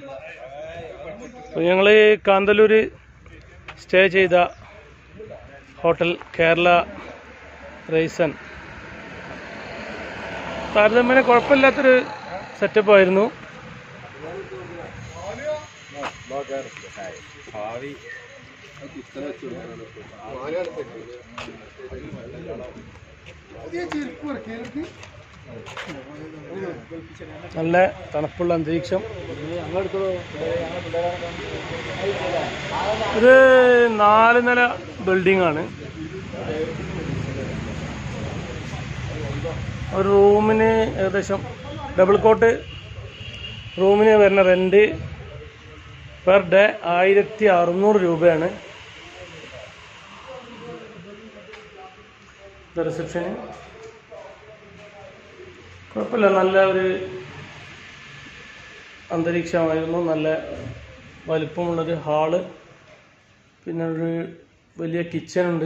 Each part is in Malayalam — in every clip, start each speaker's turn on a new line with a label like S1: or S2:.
S1: അപ്പോൾ ഞങ്ങൾ കാന്തല്ലൂർ സ്റ്റേ ചെയ്ത ഹോട്ടൽ കേരള റൈസൻ താരതമ്യേന കുഴപ്പമില്ലാത്തൊരു സെറ്റപ്പ് ആയിരുന്നു നല്ല തണുപ്പുള്ള അന്തരീക്ഷം ഇത് നാല് നില ബിൽഡിംഗ് ആണ് ഒരു റൂമിന് ഏകദേശം ഡബിൾ കോട്ട് റൂമിന് വരുന്ന റെന്റ് പെർ ഡേ ആയിരത്തി അറുന്നൂറ് രൂപയാണ് റിസപ്ഷന് കുഴപ്പമില്ല നല്ല ഒരു അന്തരീക്ഷമായിരുന്നു നല്ല വലിപ്പമുള്ളൊരു ഹാള് പിന്നെ ഒരു വലിയ കിച്ചൺ ഉണ്ട്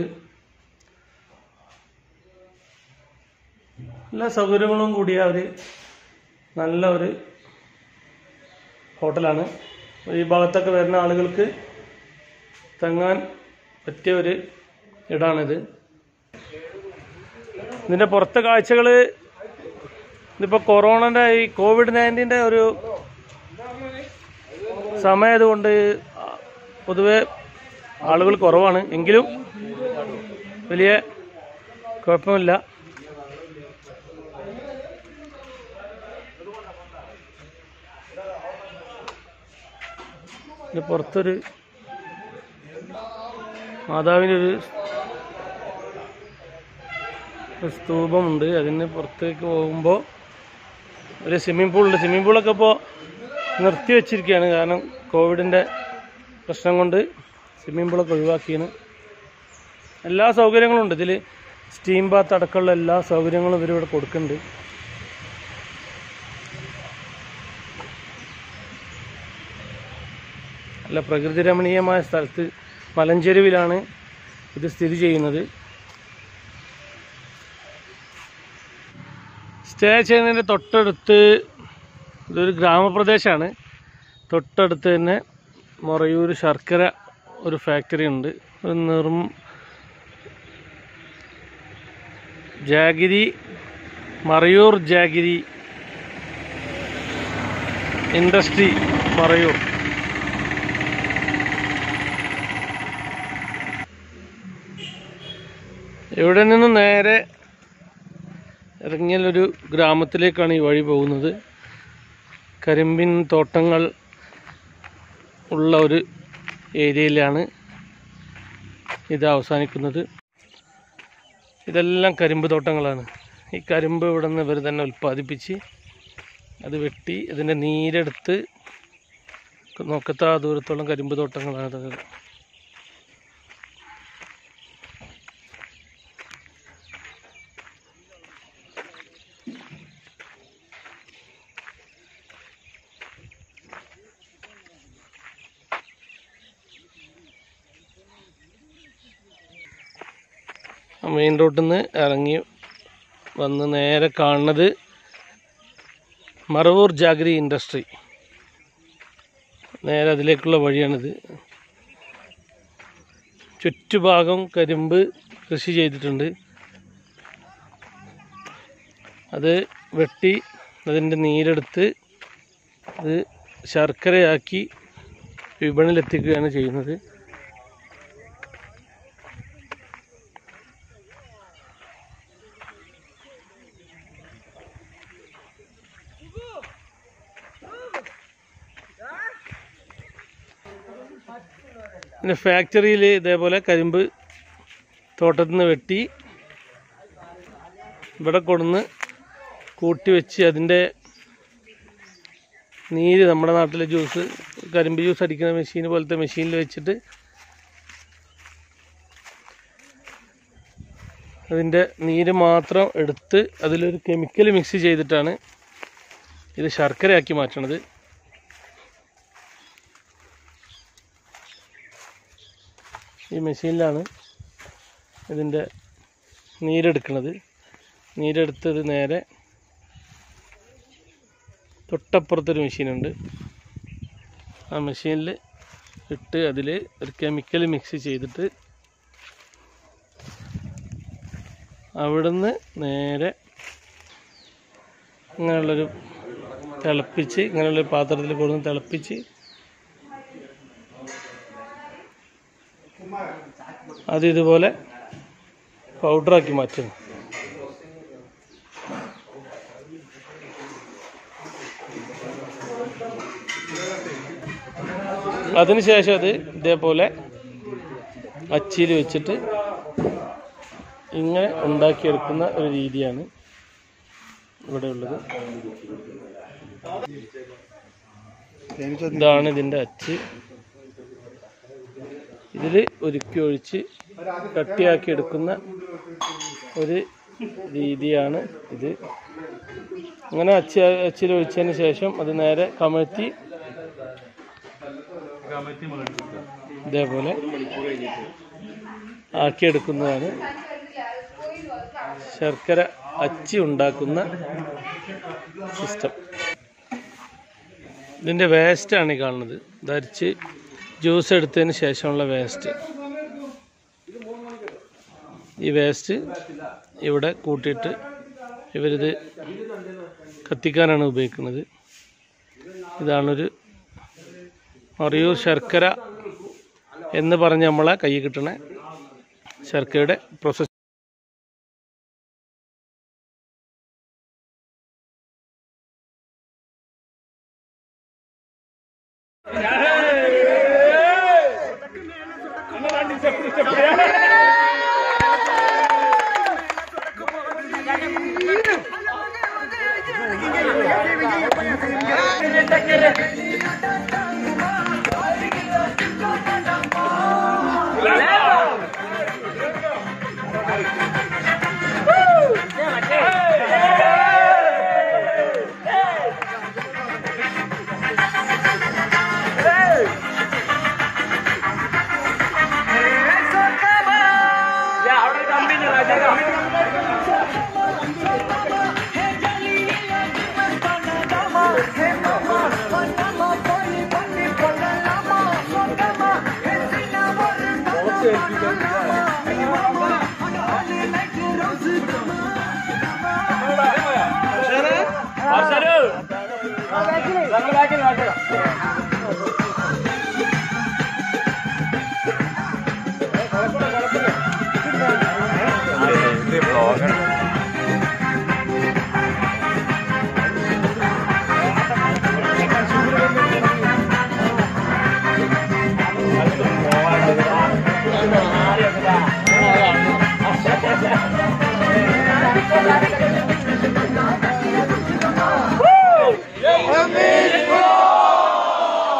S1: എല്ലാ സൗകര്യങ്ങളും കൂടിയ ഒരു നല്ല ഒരു ഹോട്ടലാണ് ഈ ഭാഗത്തൊക്കെ വരുന്ന ആളുകൾക്ക് തങ്ങാൻ പറ്റിയ ഒരു ഇടാണിത് ഇതിൻ്റെ പുറത്തെ കാഴ്ചകൾ ഇതിപ്പോൾ കൊറോണൻ്റെ ഈ കോവിഡ് നയൻറ്റീൻ്റെ ഒരു സമയമായതുകൊണ്ട് പൊതുവെ ആളുകൾ കുറവാണ് എങ്കിലും വലിയ കുഴപ്പമില്ല ഇതിന് പുറത്തൊരു മാതാവിൻ്റെ ഒരു ഒരു സ്തൂപമുണ്ട് അതിന് പുറത്തേക്ക് പോകുമ്പോൾ ഒരു സ്വിമ്മിംഗ് പൂളുണ്ട് സ്വിമ്മിംഗ് പൂളൊക്കെ ഇപ്പോൾ നിർത്തി വെച്ചിരിക്കുകയാണ് കാരണം കോവിഡിൻ്റെ പ്രശ്നം കൊണ്ട് സ്വിമ്മിംഗ് പൂളൊക്കെ ഒഴിവാക്കിയാണ് എല്ലാ സൗകര്യങ്ങളും ഉണ്ട് ഇതിൽ സ്റ്റീം ബാത്ത് അടക്കമുള്ള എല്ലാ സൗകര്യങ്ങളും ഇവരിവിടെ കൊടുക്കുന്നുണ്ട് നല്ല പ്രകൃതി രമണീയമായ സ്ഥലത്ത് മലഞ്ചെരുവിലാണ് ഇത് സ്ഥിതി ചെയ്യുന്നത് സ്റ്റേ ചെയ്യുന്നതിൻ്റെ തൊട്ടടുത്ത് ഇതൊരു ഗ്രാമപ്രദേശമാണ് തൊട്ടടുത്ത് തന്നെ മൊറയൂർ ശർക്കര ഒരു ഫാക്ടറി ഉണ്ട് ഒരു നിർ jaggery Marayur jaggery industry Marayur ഇവിടെ നിന്ന് നേരെ ഇറങ്ങിയാൽ ഒരു ഗ്രാമത്തിലേക്കാണ് ഈ വഴി പോകുന്നത് കരിമ്പിൻ തോട്ടങ്ങൾ ഉള്ള ഒരു ഏരിയയിലാണ് ഇത് അവസാനിക്കുന്നത് ഇതെല്ലാം കരിമ്പ് തോട്ടങ്ങളാണ് ഈ കരിമ്പ് ഇവിടെ നിന്ന് ഇവർ തന്നെ ഉൽപ്പാദിപ്പിച്ച് അത് വെട്ടി അതിൻ്റെ നീരെടുത്ത് നോക്കത്താ ദൂരത്തോളം കരിമ്പ് തോട്ടങ്ങളാണ് അതൊക്കെ മെയിൻ റോഡിൽ നിന്ന് ഇറങ്ങി വന്ന് നേരെ കാണുന്നത് മറവൂർ ജാഗരി ഇൻഡസ്ട്രി നേരെ അതിലേക്കുള്ള വഴിയാണിത് ചുറ്റുഭാഗം കരിമ്പ് കൃഷി ചെയ്തിട്ടുണ്ട് അത് വെട്ടി അതിൻ്റെ നീരെടുത്ത് അത് ശർക്കരയാക്കി വിപണിയിലെത്തിക്കുകയാണ് ചെയ്യുന്നത് പിന്നെ ഫാക്ടറിയിൽ ഇതേപോലെ കരിമ്പ് തോട്ടത്തിൽ നിന്ന് വെട്ടി ഇവിടെ കൊടുന്ന് കൂട്ടി വെച്ച് അതിൻ്റെ നീര് നമ്മുടെ നാട്ടിലെ ജ്യൂസ് കരിമ്പ് ജ്യൂസ് അടിക്കുന്ന മെഷീൻ പോലത്തെ മെഷീനിൽ വെച്ചിട്ട് അതിൻ്റെ നീര് മാത്രം എടുത്ത് അതിലൊരു കെമിക്കൽ മിക്സ് ചെയ്തിട്ടാണ് ഇത് ശർക്കരയാക്കി മാറ്റണത് ഈ മെഷീനിലാണ് ഇതിൻ്റെ നീരെടുക്കുന്നത് നീരെടുത്തത് നേരെ തൊട്ടപ്പുറത്തൊരു മെഷീനുണ്ട് ആ മെഷീനിൽ ഇട്ട് അതിൽ ഒരു കെമിക്കൽ മിക്സ് ചെയ്തിട്ട് അവിടുന്ന് നേരെ ഇങ്ങനെയുള്ളൊരു തിളപ്പിച്ച് ഇങ്ങനെയുള്ളൊരു പാത്രത്തിൽ കൊടുന്ന് തിളപ്പിച്ച് അത് ഇതുപോലെ പൗഡറാക്കി മാറ്റുന്നു അതിനുശേഷം അത് ഇതേപോലെ അച്ചിയിൽ വെച്ചിട്ട് ഇങ്ങനെ ഉണ്ടാക്കിയെടുക്കുന്ന ഒരു രീതിയാണ് ഇവിടെ ഉള്ളത് ഇതാണ് ഇതിൻ്റെ അച്ച് ഇതിൽ ഒരുക്കി ഒഴിച്ച് കട്ടിയാക്കി എടുക്കുന്ന ഒരു രീതിയാണ് ഇത് അങ്ങനെ അച്ച് അച്ചിൽ ഒഴിച്ചതിന് ശേഷം അത് നേരെ കമഴ്ത്തി ഇതേപോലെ ആക്കിയെടുക്കുന്നതാണ് ശർക്കര അച്ചി ഉണ്ടാക്കുന്ന സിസ്റ്റം ഇതിൻ്റെ വേസ്റ്റാണ് ഈ കാണുന്നത് ധരിച്ച് ജ്യൂസ് എടുത്തതിന് ശേഷമുള്ള വേസ്റ്റ് ഈ വേസ്റ്റ് ഇവിടെ കൂട്ടിയിട്ട് ഇവരിത് കത്തിക്കാനാണ് ഉപയോഗിക്കുന്നത് ഇതാണൊരു മറിയൂർ ശർക്കര എന്ന് പറഞ്ഞ് നമ്മളെ കൈ കിട്ടണ ശർക്കരയുടെ process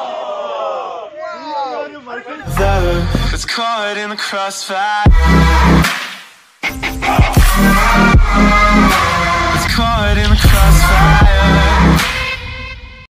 S2: It's caught in the crossfire